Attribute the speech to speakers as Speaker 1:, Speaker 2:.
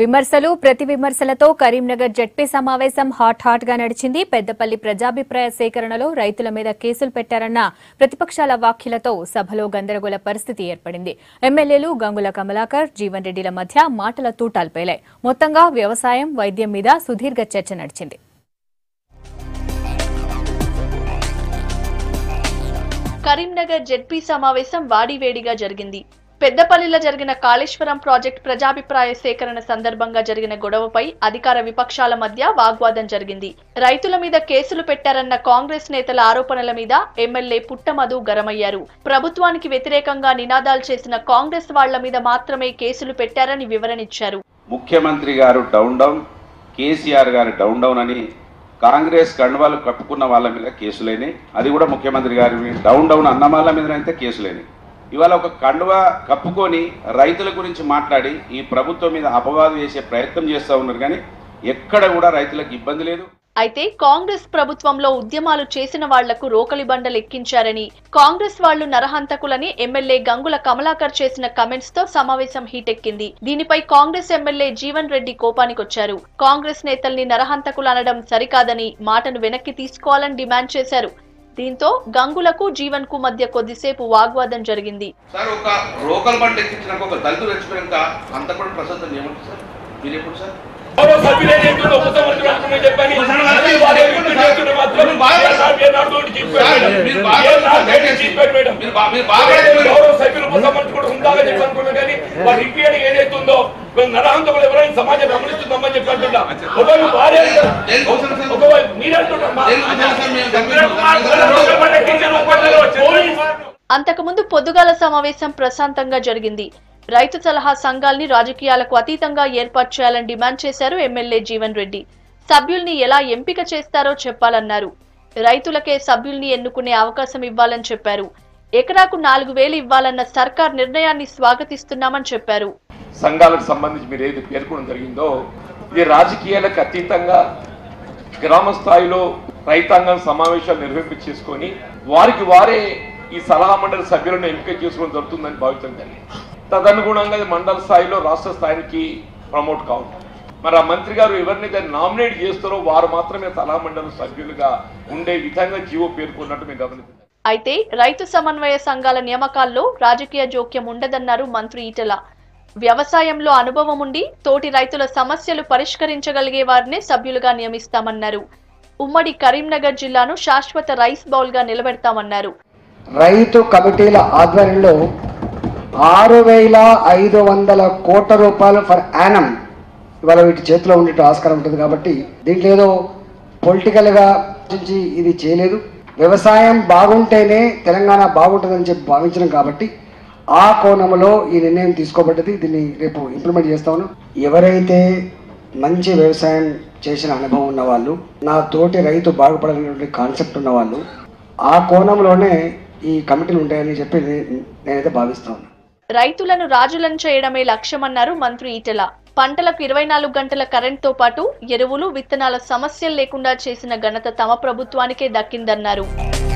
Speaker 1: విమర్శలు ప్రతి విమర్శలతో కరీంనగర్ జడ్పీ సమావేశం హాట్ హాట్ గా నడిచింది పెద్దపల్లి ప్రజాభిప్రాయ సేకరణలో రైతుల మీద కేసులు పెట్టారన్న ప్రతిపక్షాల వ్యాఖ్యలతో సభలో గందరగోళ పరిస్థితి ఏర్పడింది ఎమ్మెల్యేలు గంగుల కమలాకర్ జీవన్ రెడ్డిల మధ్య మాటల తూటాలు పేలాయి మొత్తంగా వ్యవసాయం వైద్యం మీద సుదీర్ఘ చర్చ నడిచింది
Speaker 2: కరీంనగర్ జెడ్పీ సమావేశం వాడివేడిగా జరిగింది పెద్దపల్లిలో జరిగిన కాళేశ్వరం ప్రాజెక్ట్ ప్రజాభిప్రాయ సేకరణ సందర్భంగా జరిగిన గొడవపై అధికార విపక్షాల మధ్య వాగ్వాదం జరిగింది రైతుల మీద కేసులు పెట్టారన్న కాంగ్రెస్ నేతల ఆరోపణల మీద ఎమ్మెల్యే పుట్టమధు గరమయ్యారు ప్రభుత్వానికి వ్యతిరేకంగా నినాదాలు చేసిన కాంగ్రెస్ వాళ్ల మీద మాత్రమే కేసులు పెట్టారని వివరణిచ్చారు
Speaker 3: ముఖ్యమంత్రి గారు డౌన్ డౌన్ కేసీఆర్ గారు డౌన్ డౌన్ అని కాంగ్రెస్ కండువాలు కప్పుకున్న వాళ్ళ మీద కేసులైనాయి అది కూడా ముఖ్యమంత్రి గారి మీద డౌన్ డౌన్ అన్న వాళ్ళ మీద అయితే కేసులైనాయి ఇవాళ ఒక కండువ కప్పుకొని రైతుల గురించి మాట్లాడి ఈ ప్రభుత్వం మీద అపవాదు వేసే ప్రయత్నం చేస్తూ ఉన్నారు కానీ ఎక్కడ కూడా రైతులకు ఇబ్బంది లేదు
Speaker 2: అయితే కాంగ్రెస్ ప్రభుత్వంలో ఉద్యమాలు చేసిన వాళ్లకు రోకలి బండలు ఎక్కించారని కాంగ్రెస్ వాళ్లు నరహంతకులని ఎమ్మెల్యే గంగుల కమలాకర్ చేసిన కమెంట్స్ తో సమావేశం హీటెక్కింది దీనిపై కాంగ్రెస్ ఎమ్మెల్యే జీవన్ రెడ్డి కోపానికొచ్చారు కాంగ్రెస్ నేతల్ని నరహంతకులు అనడం సరికాదని మాటను వెనక్కి తీసుకోవాలని డిమాండ్ చేశారు దీంతో గంగులకు జీవన్ కు మధ్య కొద్దిసేపు వాగ్వాదం జరిగింది
Speaker 3: సార్ ఒక రోకల్ బండ్ ఎక్కించినాక ఒక దళితులు చచ్చిపోయాక అంత కూడా ప్రసంతం ఏమంటారు సార్ మీరు ఎప్పుడు సార్
Speaker 4: గౌరవ సభ్యులు ఏదైతుందో ముఖ్యమంత్రి అంటున్నారని చెప్పని అది వారి ఎదురు చేస్తున్న మాత్రం ఏ నాడు చెప్పాడు
Speaker 3: మీరు బాగా
Speaker 4: ఏ నాడు చెప్పాడు మేడం
Speaker 3: మీరు బా- మీరు బాగా
Speaker 4: గౌరవ సభ్యులు ముఖ్యమంత్రి కూడా ఉండాలని చెప్పి అనుకున్నా కానీ వారి ఇంకేది ఏదైతుందో మేము నరహంతకులు ఎవరైనా సమాజం గమనిస్తుందామని చెప్పి అంటున్నా ఒకవేళ భార్య ఒకవేళ మీరు అంటున్నా
Speaker 2: అంతకుముందు పొద్దుగాల సమావేశం ప్రశాంతంగా జరిగింది రైతు సలహా సంఘాల్ని రాజకీయాలకు అతీతంగా ఏర్పాటు చేయాలని డిమాండ్ చేశారు ఎమ్మెల్యే జీవన్ రెడ్డి సభ్యుల్ని ఎలా ఎంపిక చేస్తారో చెప్పాలన్నారు రైతులకే సభ్యుల్ని ఎన్నుకునే అవకాశం ఇవ్వాలని చెప్పారు ఎకరాకు నాలుగు వేలు ఇవ్వాలన్న సర్కార్ నిర్ణయాన్ని స్వాగతిస్తున్నామని చెప్పారు
Speaker 4: సంఘాలకు సంబంధించి మీరు ఏది పేర్కొనడం జరిగిందో ఇది రాజకీయాలకు అతీతంగా గ్రామ స్థాయిలో రైతాంగం సమావేశాలు నిర్వహింప చేసుకొని వారికి వారే ఈ సలహా మండలి సభ్యులను ఎంపిక చేసుకోవడం జరుగుతుందని భావించడం జరిగింది తదనుగుణంగా ఇది మండల స్థాయిలో రాష్ట్ర స్థాయికి ప్రమోట్ కావాలి మరి ఆ మంత్రి గారు ఎవరినైతే నామినేట్ చేస్తారో వారు మాత్రమే సలహా మండలి సభ్యులుగా ఉండే విధంగా జీవో పేర్కొన్నట్టు మేము గమనించారు
Speaker 2: అయితే రైతు సమన్వయ సంఘాల నియామకాల్లో రాజకీయ జోక్యం ఉండదన్నారు మంత్రి ఈటెల వ్యవసాయంలో అనుభవం ఉండి తోటి రైతుల సమస్యలు పరిష్కరించగలిగే వారినే సభ్యులుగా నియమిస్తామన్నారు ఉమ్మడి కరీంనగర్ జిల్లాను శాశ్వత రైస్ బౌల్ గా నిలబెడతామన్నారు
Speaker 5: రైతు కమిటీల ఆధ్వర్యంలో ఆరు వేల ఐదు వందల కోట్ల రూపాయలు ఫర్ యానం ఇవాళ వీటి చేతిలో ఉండేట ఆస్కారం ఉంటుంది కాబట్టి దీంట్లో ఏదో పొలిటికల్గా ఆలోచించి ఇది చేయలేదు వ్యవసాయం బాగుంటేనే తెలంగాణ బాగుంటుందని చెప్పి భావించడం కాబట్టి ఆ కోణంలో ఈ నిర్ణయం తీసుకోబడ్డది దీన్ని రేపు ఇంప్లిమెంట్ చేస్తాను ఎవరైతే మంచి వ్యవసాయం చేసిన అనుభవం ఉన్న వాళ్ళు నా తోటి రైతు బాగుపడాలనేటువంటి కాన్సెప్ట్ ఉన్న వాళ్ళు ఆ కోణంలోనే ఈ కమిటీలు ఉంటాయని చెప్పి నే- నేనైతే భావిస్తా ఉన్నాను
Speaker 2: రైతులను రాజులను చేయడమే లక్ష్యమన్నారు మంత్రి ఈటెల పంటలకు ఇరవై నాలుగు గంటల కరెంట్తో పాటు ఎరువులు విత్తనాల సమస్యలు లేకుండా చేసిన ఘనత తమ ప్రభుత్వానికే దక్కిందన్నారు